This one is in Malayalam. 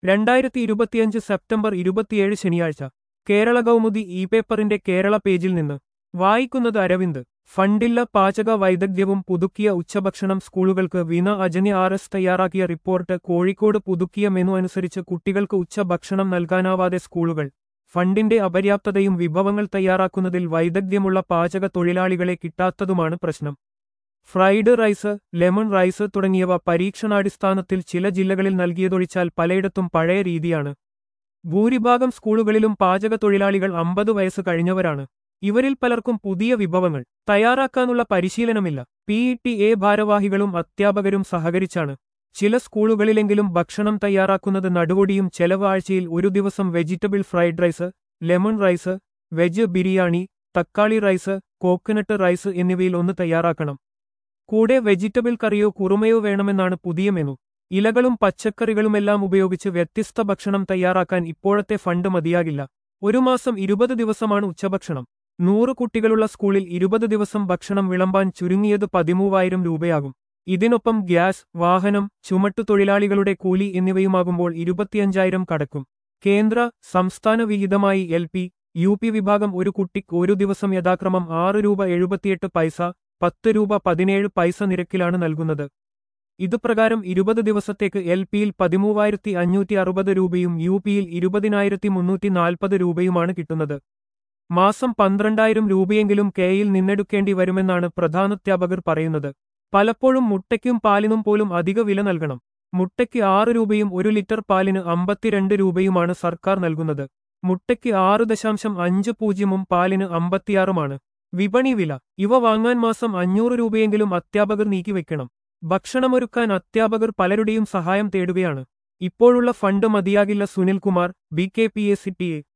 രണ്ടായിരത്തി ഇരുപത്തിയഞ്ച് സെപ്റ്റംബർ ഇരുപത്തിയേഴ് ശനിയാഴ്ച കേരള കൗമുദി ഇ പേപ്പറിന്റെ കേരള പേജിൽ നിന്ന് വായിക്കുന്നത് അരവിന്ദ് ഫണ്ടില്ല പാചക വൈദഗ്ധ്യവും പുതുക്കിയ ഉച്ചഭക്ഷണം സ്കൂളുകൾക്ക് വിന അജന്യ ആർ എസ് തയ്യാറാക്കിയ റിപ്പോർട്ട് കോഴിക്കോട് പുതുക്കിയ മെനു അനുസരിച്ച് കുട്ടികൾക്ക് ഉച്ചഭക്ഷണം നൽകാനാവാതെ സ്കൂളുകൾ ഫണ്ടിന്റെ അപര്യാപ്തതയും വിഭവങ്ങൾ തയ്യാറാക്കുന്നതിൽ വൈദഗ്ധ്യമുള്ള പാചക തൊഴിലാളികളെ കിട്ടാത്തതുമാണ് പ്രശ്നം ഫ്രൈഡ് റൈസ് ലെമൺ റൈസ് തുടങ്ങിയവ പരീക്ഷണാടിസ്ഥാനത്തിൽ ചില ജില്ലകളിൽ നൽകിയതൊഴിച്ചാൽ പലയിടത്തും പഴയ രീതിയാണ് ഭൂരിഭാഗം സ്കൂളുകളിലും പാചക തൊഴിലാളികൾ അമ്പത് വയസ്സ് കഴിഞ്ഞവരാണ് ഇവരിൽ പലർക്കും പുതിയ വിഭവങ്ങൾ തയ്യാറാക്കാനുള്ള പരിശീലനമില്ല പി ഇ ടി എ ഭാരവാഹികളും അധ്യാപകരും സഹകരിച്ചാണ് ചില സ്കൂളുകളിലെങ്കിലും ഭക്ഷണം തയ്യാറാക്കുന്നത് നടുവൊടിയും ചെലവ് ആഴ്ചയിൽ ഒരു ദിവസം vegetable fried rice lemon rice veg biryani തക്കാളി റൈസ് കോക്കനട്ട് റൈസ് എന്നിവയിൽ ഒന്ന് തയ്യാറാക്കണം കൂടെ വെജിറ്റബിൾ കറിയോ കുറുമയോ വേണമെന്നാണ് പുതിയ മെനു ഇലകളും പച്ചക്കറികളുമെല്ലാം ഉപയോഗിച്ച് വ്യത്യസ്ത ഭക്ഷണം തയ്യാറാക്കാൻ ഇപ്പോഴത്തെ ഫണ്ട് മതിയാകില്ല ഒരു മാസം ഇരുപത് ദിവസമാണ് ഉച്ചഭക്ഷണം നൂറ് കുട്ടികളുള്ള സ്കൂളിൽ ഇരുപത് ദിവസം ഭക്ഷണം വിളമ്പാൻ ചുരുങ്ങിയത് പതിമൂവായിരം രൂപയാകും ഇതിനൊപ്പം ഗ്യാസ് വാഹനം ചുമട്ടുതൊഴിലാളികളുടെ കൂലി എന്നിവയുമാകുമ്പോൾ ഇരുപത്തിയഞ്ചായിരം കടക്കും കേന്ദ്ര സംസ്ഥാന വിഹിതമായി എൽ പി യു പി വിഭാഗം ഒരു കുട്ടിക്ക് ഒരു ദിവസം യഥാക്രമം ആറ് രൂപ എഴുപത്തിയെട്ട് പൈസ പത്ത് രൂപ പതിനേഴ് പൈസ നിരക്കിലാണ് നൽകുന്നത് ഇതുപ്രകാരം ഇരുപത് ദിവസത്തേക്ക് എൽ പിയിൽ പതിമൂവായിരത്തി അഞ്ഞൂറ്റി അറുപത് രൂപയും യു പിയിൽ ഇരുപതിനായിരത്തി മുന്നൂറ്റി നാൽപ്പത് രൂപയുമാണ് കിട്ടുന്നത് മാസം പന്ത്രണ്ടായിരം രൂപയെങ്കിലും കെയിൽ നിന്നെടുക്കേണ്ടി വരുമെന്നാണ് പ്രധാനാധ്യാപകർ പറയുന്നത് പലപ്പോഴും മുട്ടയ്ക്കും പാലിനും പോലും അധിക വില നൽകണം മുട്ടയ്ക്ക് ആറ് രൂപയും ഒരു ലിറ്റർ പാലിന് അമ്പത്തിരണ്ട് രൂപയുമാണ് സർക്കാർ നൽകുന്നത് മുട്ടയ്ക്ക് ആറ് ദശാംശം അഞ്ച് പൂജ്യമും പാലിന് അമ്പത്തിയാറുമാണ് വിപണി വില ഇവ വാങ്ങാൻ മാസം അഞ്ഞൂറ് രൂപയെങ്കിലും അധ്യാപകർ നീക്കിവെക്കണം ഭക്ഷണമൊരുക്കാൻ അധ്യാപകർ പലരുടെയും സഹായം തേടുകയാണ് ഇപ്പോഴുള്ള ഫണ്ട് മതിയാകില്ല Sunilkumar B K P A C T A